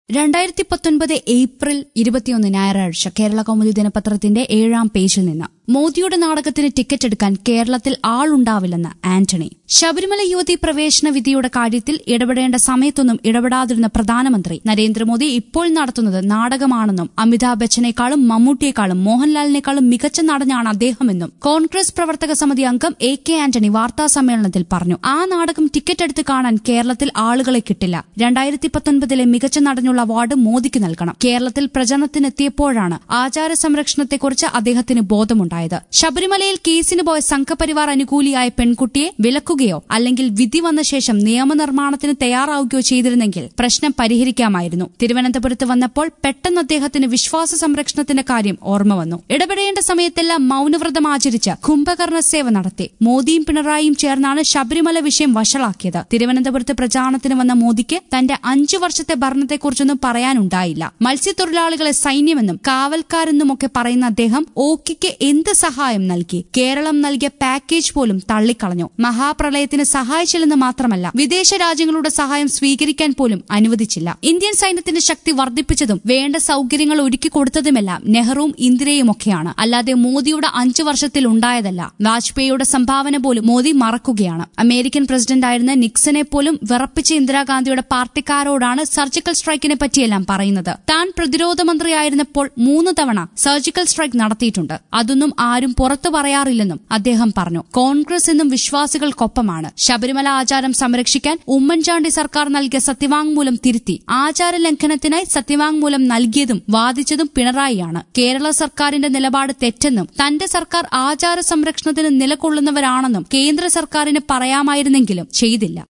രണ്ടായിരത്തി പത്തൊൻപത് ഏപ്രിൽ ഇരുപത്തിയൊന്ന് ഞായറാഴ്ച കേരള കൗമുദി ദിനപത്രത്തിന്റെ ഏഴാം പേജിൽ നിന്ന് മോദിയുടെ നാടകത്തിന് ടിക്കറ്റ് എടുക്കാൻ കേരളത്തിൽ ആളുണ്ടാവില്ലെന്ന് ആന്റണി ശബരിമല യുവതി പ്രവേശന വിധിയുടെ കാര്യത്തിൽ ഇടപെടേണ്ട സമയത്തൊന്നും ഇടപെടാതിരുന്ന പ്രധാനമന്ത്രി നരേന്ദ്രമോദി ഇപ്പോൾ നടത്തുന്നത് നാടകമാണെന്നും അമിതാഭ് ബച്ചനേക്കാളും മമ്മൂട്ടിയേക്കാളും മോഹൻലാലിനേക്കാളും മികച്ച നടനാണ് അദ്ദേഹമെന്നും കോൺഗ്രസ് പ്രവർത്തക സമിതി അംഗം എ കെ ആന്റണി വാർത്താ സമ്മേളനത്തിൽ പറഞ്ഞു ആ നാടകം ടിക്കറ്റ് എടുത്ത് കാണാൻ കേരളത്തിൽ ആളുകളെ കിട്ടില്ല രണ്ടായിരത്തി പത്തൊൻപതിലെ മികച്ച നടനുള്ള അവാർഡ് മോദിക്ക് നൽകണം കേരളത്തിൽ പ്രചരണത്തിനെത്തിയപ്പോഴാണ് ആചാര സംരക്ഷണത്തെക്കുറിച്ച് അദ്ദേഹത്തിന് ബോധമുണ്ടായത് ശബരിമലയിൽ കേസിന് പോയ സംഘപരിവാർ അനുകൂലിയായ പെൺകുട്ടിയെ വിലക്കുകയോ അല്ലെങ്കിൽ വിധി വന്ന ശേഷം നിയമനിർമ്മാണത്തിന് തയ്യാറാവുകയോ ചെയ്തിരുന്നെങ്കിൽ പ്രശ്നം പരിഹരിക്കാമായിരുന്നു തിരുവനന്തപുരത്ത് വന്നപ്പോൾ പെട്ടെന്ന് അദ്ദേഹത്തിന് വിശ്വാസ സംരക്ഷണത്തിന്റെ കാര്യം ഓർമ്മ വന്നു ഇടപെടേണ്ട സമയത്തെല്ലാം മൌനവ്രതം ആചരിച്ച് കുംഭകർണ സേവ നടത്തി മോദിയും പിണറായിയും ചേർന്നാണ് ശബരിമല വിഷയം വഷളാക്കിയത് തിരുവനന്തപുരത്ത് പ്രചാരണത്തിന് വന്ന മോദിക്ക് തന്റെ അഞ്ചു വർഷത്തെ ഭരണത്തെക്കുറിച്ചൊന്നും പറയാനുണ്ടായില്ല മത്സ്യത്തൊഴിലാളികളെ സൈന്യമെന്നും കാവൽക്കാരെന്നുമൊക്കെ പറയുന്ന അദ്ദേഹം ഓക്കിക്ക് എന്ത് സഹായം നൽകി കേരളം നൽകിയ പാക്കേജ് പോലും തള്ളിക്കളഞ്ഞു മഹാപ്രളയത്തിന് സഹായിച്ചില്ലെന്ന് മാത്രമല്ല വിദേശ രാജ്യങ്ങളുടെ സഹായം സ്വീകരിക്കാൻ പോലും അനുവദിച്ചില്ല ഇന്ത്യൻ സൈന്യത്തിന്റെ ശക്തി വർദ്ധിപ്പിച്ചതും വേണ്ട സൌകര്യങ്ങൾ ഒരുക്കി കൊടുത്തതുമെല്ലാം നെഹ്റുവും ഇന്ദിരയുമൊക്കെയാണ് അല്ലാതെ മോദിയുടെ അഞ്ചു വർഷത്തിൽ ഉണ്ടായതല്ല വാജ്പേയിയുടെ സംഭാവന പോലും മോദി മറക്കുകയാണ് അമേരിക്കൻ പ്രസിഡന്റായിരുന്ന നിക്സനെ പോലും വിറപ്പിച്ച ഇന്ദിരാഗാന്ധിയുടെ പാർട്ടിക്കാരോടാണ് സർജിക്കൽ സ്ട്രൈക്കിനെ പറ്റിയെല്ലാം പറയുന്നത് താൻ പ്രതിരോധ മന്ത്രിയായിരുന്നപ്പോൾ മൂന്ന് തവണ സർജിക്കൽ സ്ട്രൈക്ക് നടത്തിയിട്ടുണ്ട് അതൊന്നും ആരും പുറത്തു പറയാറില്ലെന്നും അദ്ദേഹം പറഞ്ഞു കോൺഗ്രസ് എന്നും വിശ്വാസികൾക്കൊപ്പമാണ് ശബരിമല ആചാരം സംരക്ഷിക്കാൻ ഉമ്മൻചാണ്ടി സർക്കാർ നൽകിയ സത്യവാങ്മൂലം തിരുത്തി ആചാര ലംഘനത്തിനായി സത്യവാങ്മൂലം നൽകിയതും വാദിച്ചതും പിണറായിയാണ് കേരള സർക്കാരിന്റെ നിലപാട് തെറ്റെന്നും തന്റെ സർക്കാർ ആചാര സംരക്ഷണത്തിന് നിലകൊള്ളുന്നവരാണെന്നും കേന്ദ്ര സർക്കാരിന് പറയാമായിരുന്നെങ്കിലും ചെയ്തില്ല